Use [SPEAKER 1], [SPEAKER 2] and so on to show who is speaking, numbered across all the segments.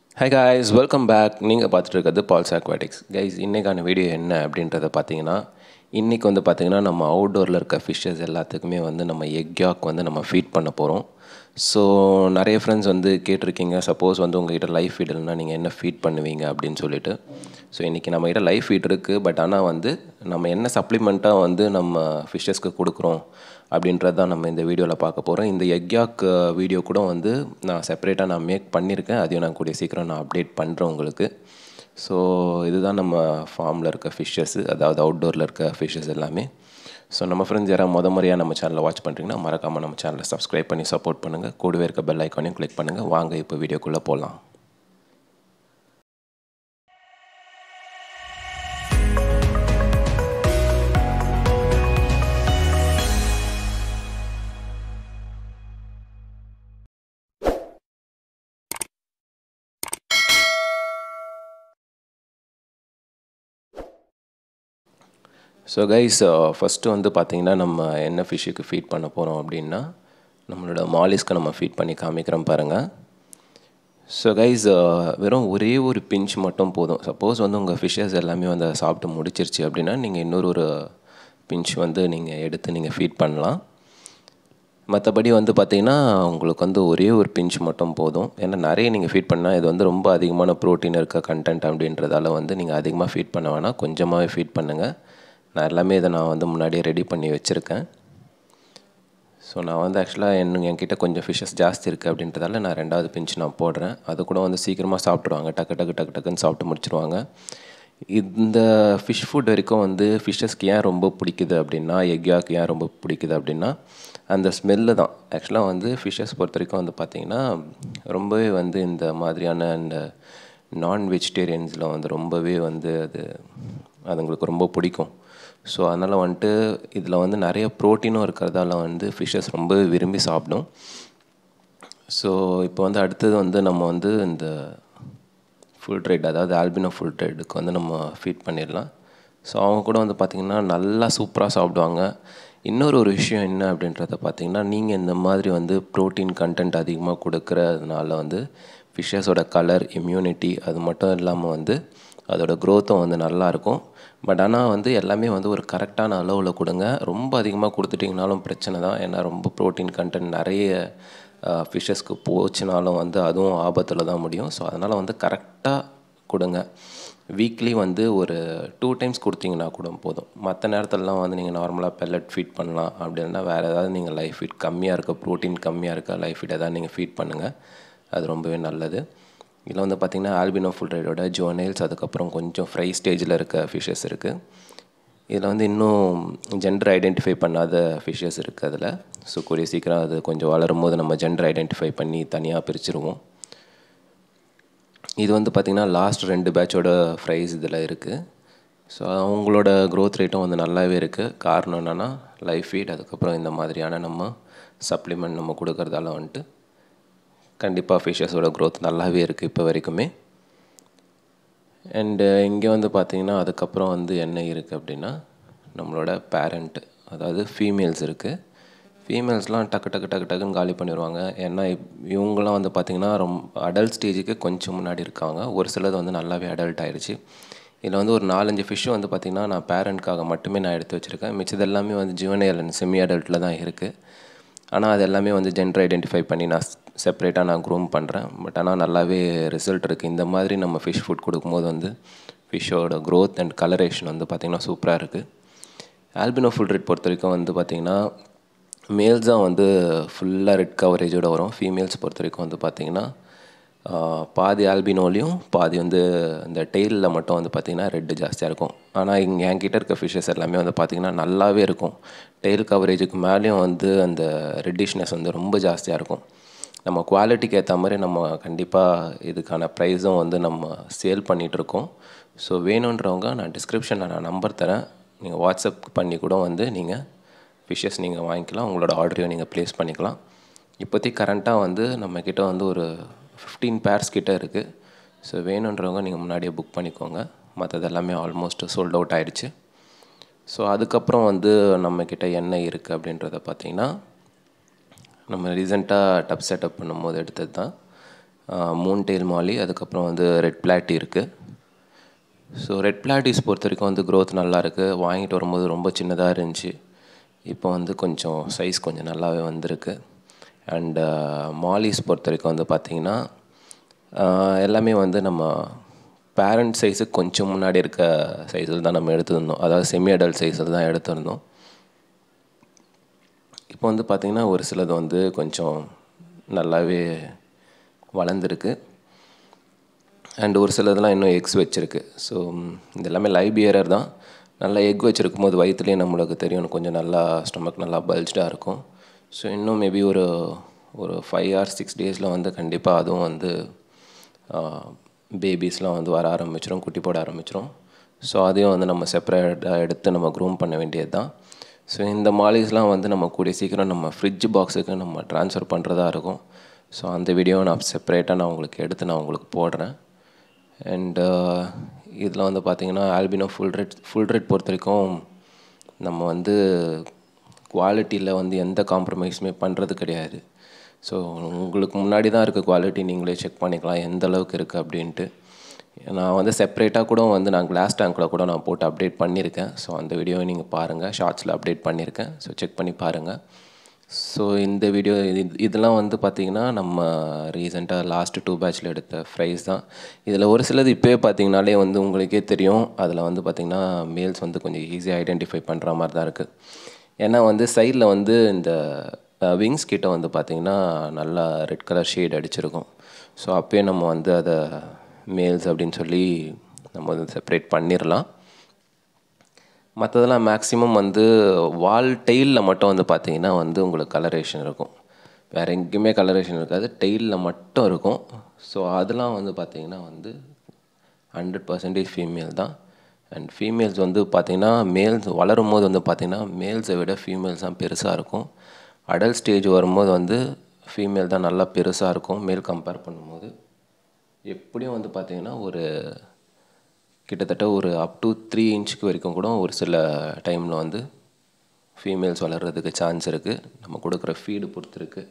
[SPEAKER 1] high guys welcome back நீங்கள் பார்த்துட்டு இருக்கிறது பால்ஸ் அக்வாட்டிக்ஸ் கைஸ் இன்றைக்கான வீடியோ என்ன அப்படின்றத பார்த்தீங்கன்னா இன்றைக்கி வந்து பார்த்திங்கன்னா நம்ம அவுட்டோரில் இருக்க ஃபிஷ்ஷஸ் எல்லாத்துக்குமே வந்து நம்ம எக் யாக் வந்து நம்ம ஃபீட் பண்ண போகிறோம் ஸோ நிறைய ஃப்ரெண்ட்ஸ் வந்து கேட்டிருக்கீங்க சப்போஸ் வந்து உங்ககிட்ட லைஃப் ஃபீட் இல்லைனா நீங்கள் என்ன ஃபீட் பண்ணுவீங்க அப்படின்னு சொல்லிட்டு ஸோ இன்றைக்கி நம்மகிட்ட லைஃப் ஃபீட் இருக்குது பட் ஆனால் வந்து நம்ம என்ன சப்ளிமெண்ட்டாக வந்து நம்ம ஃபிஷ்ஷஸ்க்கு கொடுக்குறோம் அப்படின்றது தான் நம்ம இந்த வீடியோவில் பார்க்க போகிறோம் இந்த எக்யாக் வீடியோ கூட வந்து நான் செப்பரேட்டாக நான் மேக் பண்ணியிருக்கேன் அதையும் நான் கூடிய சீக்கிரம் நான் அப்டேட் பண்ணுறேன் உங்களுக்கு ஸோ இதுதான் நம்ம ஃபார்மில் இருக்க ஃபிஷ்ஷஸ்ஸு அதாவது அவுட்டோரில் இருக்க ஃபிஷ்ஷஸ் எல்லாமே ஸோ நம்ம ஃப்ரெண்ட்ஸ் யாராவது முத முறையாக நம்ம சேனலை வாட்ச் பண்ணுறீங்கன்னா மறக்காமல் நம்ம சேனலை சப்ஸ்கிரைப் பண்ணி சப்போர்ட் பண்ணுங்கள் கூடவே இருக்க பெல் ஐக்கானையும் கிளிக் பண்ணுங்கள் வாங்க இப்போ வீடியோக்குள்ளே போகலாம் ஸோ கைஸ் ஃபஸ்ட்டு வந்து பார்த்திங்கன்னா நம்ம என்ன ஃபிஷ்ஷுக்கு ஃபீட் பண்ண போகிறோம் அப்படின்னா நம்மளோட மாலிஸ்க்கு நம்ம ஃபீட் பண்ணி காமிக்கிறோம் பாருங்கள் ஸோ கைஸ் வெறும் ஒரே ஒரு பிஞ்ச் மட்டும் போதும் சப்போஸ் வந்து உங்கள் ஃபிஷ்ஷஸ் எல்லாமே வந்து அதை சாப்பிட்டு முடிச்சிருச்சு அப்படின்னா நீங்கள் இன்னொரு ஒரு பிஞ்ச் வந்து நீங்கள் எடுத்து நீங்கள் ஃபீட் பண்ணலாம் மற்றபடி வந்து பார்த்திங்கன்னா உங்களுக்கு வந்து ஒரே ஒரு பிஞ்ச் மட்டும் போதும் ஏன்னா நிறைய நீங்கள் ஃபீட் பண்ணால் இது வந்து ரொம்ப அதிகமான ப்ரோட்டீன் இருக்க கண்டென்ட் அப்படின்றதால வந்து நீங்கள் அதிகமாக ஃபீட் பண்ண வேணாம் கொஞ்சமாகவே ஃபீட் பண்ணுங்கள் நான் எல்லாமே இதை நான் வந்து முன்னாடியே ரெடி பண்ணி வச்சுருக்கேன் ஸோ நான் வந்து ஆக்சுவலாக என் என்கிட்ட கொஞ்சம் ஃபிஷ்ஷஸ் ஜாஸ்தி இருக்குது அப்படின்றதால நான் ரெண்டாவது பிஞ்ச் நான் போடுறேன் அது கூட வந்து சீக்கிரமாக சாப்பிட்ருவாங்க டக்கு டக்கு டக்கு டக்குன்னு சாப்பிட்டு முடிச்சிருவாங்க இந்த ஃபிஷ் ஃபுட் வரைக்கும் வந்து ஃபிஷ்ஷஸ்க்கு ஏன் ரொம்ப பிடிக்குது அப்படின்னா எக்யாக்கு ஏன் ரொம்ப பிடிக்குது அப்படின்னா அந்த ஸ்மெல்லு தான் ஆக்சுவலாக வந்து ஃபிஷ்ஷஸ் பொறுத்த வரைக்கும் வந்து பார்த்திங்கன்னா ரொம்பவே வந்து இந்த மாதிரியான இந்த நான் வெஜிடேரியன்ஸில் வந்து ரொம்பவே வந்து அது அதுங்களுக்கு ரொம்ப பிடிக்கும் ஸோ அதனால் வந்துட்டு இதில் வந்து நிறைய ப்ரோட்டீனும் இருக்கிறதால வந்து ஃபிஷ்ஷஸ் ரொம்ப விரும்பி சாப்பிடும் ஸோ இப்போ வந்து அடுத்தது வந்து நம்ம வந்து இந்த ஃபுல் ட்ரைட் அதாவது ஆல்பினோ ஃபுல் ட்ரைடுக்கு வந்து நம்ம ஃபீட் பண்ணிடலாம் ஸோ அவங்க கூட வந்து பார்த்திங்கன்னா நல்லா சூப்பராக சாப்பிடுவாங்க இன்னொரு ஒரு விஷயம் என்ன அப்படின்றத பார்த்திங்கன்னா நீங்கள் இந்த மாதிரி வந்து ப்ரோட்டீன் கண்டென்ட் அதிகமாக கொடுக்கறதுனால வந்து ஃபிஷ்ஷஸோட கலர் இம்யூனிட்டி அது மட்டும் இல்லாமல் வந்து அதோட க்ரோத்தும் வந்து நல்லாயிருக்கும் பட் ஆனால் வந்து எல்லாமே வந்து ஒரு கரெக்டான அளவில் கொடுங்க ரொம்ப அதிகமாக கொடுத்துட்டிங்கனாலும் பிரச்சனை தான் ஏன்னா ரொம்ப ப்ரோட்டீன் கண்டென்ட் நிறைய ஃபிஷ்ஷஸ்க்கு போச்சுனாலும் வந்து அதுவும் ஆபத்தில் தான் முடியும் ஸோ அதனால் வந்து கரெக்டாக கொடுங்க வீக்லி வந்து ஒரு டூ டைம்ஸ் கொடுத்தீங்கன்னா கூட போதும் மற்ற நேரத்துலலாம் வந்து நீங்கள் நார்மலாக பெல்லட் ஃபீட் பண்ணலாம் அப்படின்னா வேறு ஏதாவது நீங்கள் லைஃப் ஃபீட் கம்மியாக இருக்க ப்ரோட்டீன் கம்மியாக இருக்க லைஃப் ஃபீட் எதாவது நீங்கள் ஃபீட் பண்ணுங்கள் அது ரொம்பவே நல்லது இதில் வந்து பார்த்திங்கன்னா ஆல்பினோ ஃபுல் ரைடோட ஜோனேல்ஸ் அதுக்கப்புறம் கொஞ்சம் ஃப்ரை ஸ்டேஜில் இருக்க ஃபிஷ்ஷஸ் இருக்குது இதில் வந்து இன்னும் ஜெண்டர் ஐடென்டிஃபை பண்ணாத ஃபிஷ்ஷஸ் இருக்குது அதில் ஸோ கூடிய சீக்கிரம் அது கொஞ்சம் வளரும் போது நம்ம ஜெண்டர் ஐடென்டிஃபை பண்ணி தனியாக பிரிச்சுருவோம் இது வந்து பார்த்திங்கன்னா லாஸ்ட் ரெண்டு பேட்சோட ப்ரைஸ் இதில் இருக்குது ஸோ அவங்களோட க்ரோத் ரேட்டும் வந்து நல்லாவே இருக்குது காரணம் என்னென்னா லைஃப் ஃபீட் அதுக்கப்புறம் இந்த மாதிரியான நம்ம சப்ளிமெண்ட் நம்ம கொடுக்கறதால வந்துட்டு கண்டிப்பாக ஃபிஷ்ஷஸோட க்ரோத் நல்லாவே இருக்குது இப்போ வரைக்குமே அண்டு இங்கே வந்து பார்த்திங்கன்னா அதுக்கப்புறம் வந்து என்ன இருக்குது அப்படின்னா நம்மளோட பேரண்ட் அதாவது ஃபீமேல்ஸ் இருக்குது ஃபீமேல்ஸ்லாம் டக்கு டக்கு டக்கு டக்குன்னு காலி பண்ணிடுவாங்க ஏன்னா இவங்களாம் வந்து பார்த்திங்கன்னா ரொம்ப அடல்ட் ஸ்டேஜுக்கு கொஞ்சம் முன்னாடி இருக்காங்க ஒரு சிலது வந்து நல்லாவே அடல்ட் ஆயிடுச்சு இதில் வந்து ஒரு நாலஞ்சு ஃபிஷ்ஷும் வந்து பார்த்திங்கன்னா நான் பேரண்ட்காக மட்டுமே நான் எடுத்து வச்சுருக்கேன் மிச்சது எல்லாமே வந்து ஜுவனையல் அண்ட் செமி அடல்ட்டில் தான் இருக்குது ஆனால் அது எல்லாமே வந்து ஜெண்டர் ஐடென்டிஃபை பண்ணி நான் செப்பரேட்டாக நான் க்ரூம் பண்ணுறேன் பட் ஆனால் நல்லாவே ரிசல்ட் இருக்குது இந்த மாதிரி நம்ம ஃபிஷ் ஃபுட் கொடுக்கும்போது வந்து ஃபிஷ்ஷோட க்ரோத் அண்ட் கலரேஷன் வந்து பார்த்திங்கன்னா சூப்பராக இருக்குது ஆல்பினோ ஃபுல் ரேட் பொறுத்த வரைக்கும் வந்து பார்த்திங்கன்னா மேல்ஸ் தான் வந்து ஃபுல்லாக ரெட் கவரேஜோடு வரும் ஃபீமேல்ஸ் பொறுத்த வரைக்கும் வந்து பார்த்திங்கன்னா பாதி ஆல்பினோலையும் பாதி வந்து இந்த டெய்லில் மட்டும் வந்து பார்த்திங்கன்னா ரெட்டு ஜாஸ்தியாக இருக்கும் ஆனால் இங்கே என்கிட்ட இருக்க ஃபிஷ்ஷஸ் எல்லாமே வந்து பார்த்திங்கன்னா நல்லாவே இருக்கும் டெய்ல் கவரேஜுக்கு மேலேயும் வந்து அந்த ரெட்டிஷ்னஸ் வந்து ரொம்ப ஜாஸ்தியாக இருக்கும் நம்ம குவாலிட்டிக்கு ஏற்ற மாதிரி நம்ம கண்டிப்பாக இதுக்கான ப்ரைஸும் வந்து நம்ம சேல் பண்ணிகிட்ருக்கோம் ஸோ வேணுன்றவங்க நான் டிஸ்கிரிப்ஷனில் நான் நம்பர் தரேன் நீங்கள் வாட்ஸ்அப் பண்ணி கூட வந்து நீங்கள் ஃபிஷ்ஷஸ் நீங்கள் வாங்கிக்கலாம் உங்களோட ஆர்டரையும் நீங்கள் ப்ளேஸ் பண்ணிக்கலாம் இப்போதைக்கு கரண்ட்டாக வந்து நம்மக்கிட்ட வந்து ஒரு ஃபிஃப்டீன் பேர்ஸ் கிட்டே இருக்குது ஸோ வேணுன்றவங்க நீங்கள் முன்னாடியே புக் பண்ணிக்கோங்க மற்றது எல்லாமே ஆல்மோஸ்ட் சோல்ட் அவுட் ஆகிடுச்சு ஸோ அதுக்கப்புறம் வந்து நம்மக்கிட்ட என்ன இருக்குது அப்படின்றத பார்த்திங்கன்னா நம்ம ரீசெண்டாக டப் செட்டப் பண்ணும்போது எடுத்தது தான் மூன் டெயில் மாலி அதுக்கப்புறம் வந்து ரெட் பிளாட்டி இருக்குது ஸோ ரெட் பிளாட்டிஸ் பொறுத்த வரைக்கும் வந்து க்ரோத் நல்லா இருக்குது வாங்கிட்டு வரும்போது ரொம்ப சின்னதாக இருந்துச்சு இப்போ வந்து கொஞ்சம் சைஸ் கொஞ்சம் நல்லாவே வந்திருக்கு அண்டு மாலிஸ் பொறுத்த வரைக்கும் வந்து பார்த்திங்கன்னா எல்லாமே வந்து நம்ம பேரண்ட் சைஸுக்கு கொஞ்சம் முன்னாடி இருக்க சைஸில் தான் நம்ம எடுத்திருந்தோம் அதாவது செமி அடல்ட் சைஸில் தான் எடுத்திருந்தோம் இப்போ வந்து பார்த்திங்கன்னா ஒரு சிலது வந்து கொஞ்சம் நல்லாவே வளர்ந்துருக்கு அண்ட் ஒரு சிலதெல்லாம் இன்னும் எக்ஸ் வச்சுருக்கு ஸோ இது எல்லாமே லைவ் பியரர் தான் நல்லா எக் வச்சுருக்கும் போது வயிற்றுலேயே நம்மளுக்கு தெரியும் கொஞ்சம் நல்லா ஸ்டொமக் நல்லா பல்ஜ்டாக இருக்கும் ஸோ இன்னும் மேபி ஒரு ஒரு ஃபைவ் ஆர் சிக்ஸ் டேஸில் வந்து கண்டிப்பாக அதுவும் வந்து பேபிஸ்லாம் வந்து வர ஆரம்பிச்சிடும் குட்டி போட ஆரம்பிச்சிடும் ஸோ அதையும் வந்து நம்ம செப்பரேட்டாக எடுத்து நம்ம க்ரூம் பண்ண வேண்டியது தான் ஸோ இந்த மாலிஸ்லாம் வந்து நம்ம கூடிய சீக்கிரம் நம்ம ஃப்ரிட்ஜ் பாக்ஸுக்கு நம்ம ட்ரான்ஸ்ஃபர் பண்ணுறதா இருக்கும் ஸோ அந்த வீடியோவை நான் செப்பரேட்டாக நான் உங்களுக்கு எடுத்து நான் உங்களுக்கு போடுறேன் அண்டு இதில் வந்து பார்த்திங்கன்னா albino full red full red பொறுத்த வரைக்கும் நம்ம வந்து குவாலிட்டியில் வந்து எந்த காம்ப்ரமைஸுமே பண்ணுறது கிடையாது ஸோ உங்களுக்கு முன்னாடி தான் இருக்க குவாலிட்டி நீங்களே செக் பண்ணிக்கலாம் எந்த அளவுக்கு இருக்குது அப்படின்ட்டு நான் வந்து செப்பரேட்டாக கூட வந்து நான் கிளாஸ் டேங்க்கில் கூட நான் போட்டு அப்டேட் பண்ணியிருக்கேன் ஸோ அந்த வீடியோவை நீங்கள் பாருங்கள் ஷார்ட்ஸில் அப்டேட் பண்ணியிருக்கேன் ஸோ செக் பண்ணி பாருங்கள் ஸோ இந்த வீடியோ இது இதெல்லாம் வந்து பார்த்திங்கன்னா நம்ம ரீசெண்டாக லாஸ்ட்டு டூ பேட்சில் எடுத்த ஃப்ரைஸ் தான் இதில் ஒரு சிலது இப்போயே பார்த்தீங்கனாலே வந்து உங்களுக்கே தெரியும் அதில் வந்து பார்த்திங்கன்னா மேல்ஸ் வந்து கொஞ்சம் ஈஸியாக ஐடென்டிஃபை பண்ணுற மாதிரி தான் இருக்குது ஏன்னா வந்து சைடில் வந்து இந்த விங்ஸ் கிட்ட வந்து பார்த்திங்கன்னா நல்லா ரெட் கலர் ஷேட் அடிச்சிருக்கும் ஸோ அப்போயே நம்ம வந்து அதை மேல்ஸ் அப்படின்னு சொல்லி நம்ம வந்து செப்பரேட் பண்ணிடலாம் மற்றதெல்லாம் மேக்ஸிமம் வந்து வால் டெயிலில் மட்டும் வந்து பார்த்திங்கன்னா வந்து உங்களுக்கு கலரேஷன் இருக்கும் வேறு எங்கேயுமே கலரேஷன் இருக்காது டெயிலில் மட்டும் இருக்கும் ஸோ அதெல்லாம் வந்து பார்த்திங்கன்னா வந்து ஹண்ட்ரட் பர்சன்டேஜ் ஃபீமேல் தான் அண்ட் ஃபீமேல்ஸ் வந்து பார்த்திங்கன்னா மேல்ஸ் வளரும் போது வந்து பார்த்திங்கன்னா மேல்ஸை விட ஃபீமேல்ஸ் தான் பெருசாக இருக்கும் அடல்ட் ஸ்டேஜ் வரும்போது வந்து ஃபீமேல் தான் நல்லா பெருசாக இருக்கும் மேல் கம்பேர் பண்ணும்போது எப்படியும் வந்து பார்த்திங்கன்னா ஒரு கிட்டத்தட்ட ஒரு அப் டு த்ரீ இன்ச்சுக்கு வரைக்கும் கூட ஒரு சில டைமில் வந்து ஃபீமேல்ஸ் வளர்கிறதுக்கு சான்ஸ் இருக்குது நம்ம கொடுக்குற ஃபீடு பொறுத்து இருக்குது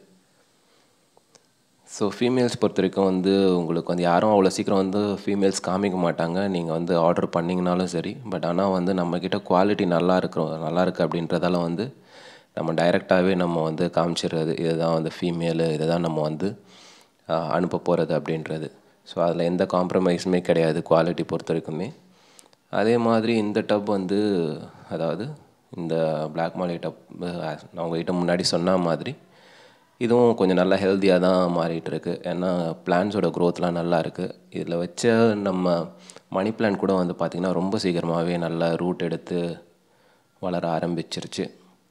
[SPEAKER 1] ஸோ ஃபீமேல்ஸ் பொறுத்த வரைக்கும் வந்து உங்களுக்கு வந்து யாரும் அவ்வளோ சீக்கிரம் வந்து ஃபீமேல்ஸ் காமிக்க மாட்டாங்க நீங்கள் வந்து ஆர்டர் பண்ணிங்கனாலும் சரி பட் ஆனால் வந்து நம்மக்கிட்ட குவாலிட்டி நல்லா இருக்கிறோம் நல்லா இருக்குது அப்படின்றதால வந்து நம்ம டைரெக்டாகவே நம்ம வந்து காமிச்சிடுறது இதுதான் வந்து ஃபீமேலு இதை தான் நம்ம வந்து அனுப்ப போகிறது அப்படின்றது ஸோ அதில் எந்த காம்ப்ரமைஸுமே கிடையாது குவாலிட்டி பொறுத்த வரைக்குமே அதே மாதிரி இந்த டப் வந்து அதாவது இந்த பிளாக் மாலி டப் நான் உங்கள்கிட்ட முன்னாடி சொன்ன மாதிரி இதுவும் கொஞ்சம் நல்லா ஹெல்த்தியாக தான் மாறிட்டு இருக்கு ஏன்னா பிளான்ஸோட க்ரோத்லாம் நல்லா இருக்குது இதில் வச்ச நம்ம மணி பிளான் கூட வந்து பார்த்திங்கன்னா ரொம்ப சீக்கிரமாகவே நல்லா ரூட் எடுத்து வளர ஆரம்பிச்சிருச்சு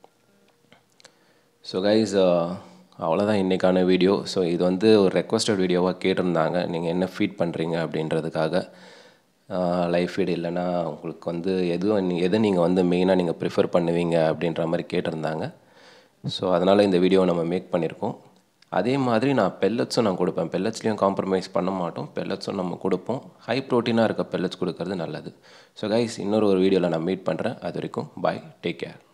[SPEAKER 1] ஸோ கைஸ் அவ்வளோதான் இன்றைக்கான வீடியோ ஸோ இது வந்து ஒரு ரெக்வஸ்டட் வீடியோவாக கேட்டிருந்தாங்க நீங்கள் என்ன ஃபீட் பண்ணுறீங்க அப்படின்றதுக்காக லைஃப் ஃபீட் இல்லைன்னா உங்களுக்கு வந்து எதுவும் எதை நீங்கள் வந்து மெயினாக நீங்கள் ப்ரிஃபர் பண்ணுவீங்க அப்படின்ற மாதிரி கேட்டிருந்தாங்க ஸோ அதனால் இந்த வீடியோ நம்ம மேக் பண்ணியிருக்கோம் அதே மாதிரி நான் பெல்லட்ஸும் நான் கொடுப்பேன் பெல்லட்ஸ்லேயும் காம்ப்ரமைஸ் பண்ண மாட்டோம் பெல்லட்ஸும் நம்ம கொடுப்போம் ஹை ப்ரோட்டீனாக இருக்க பெல்லட்ஸ் கொடுக்கறது நல்லது ஸோ கைஸ் இன்னொரு ஒரு வீடியோவில் நான் மீட் பண்ணுறேன் அது வரைக்கும் பாய் டேக் கேர்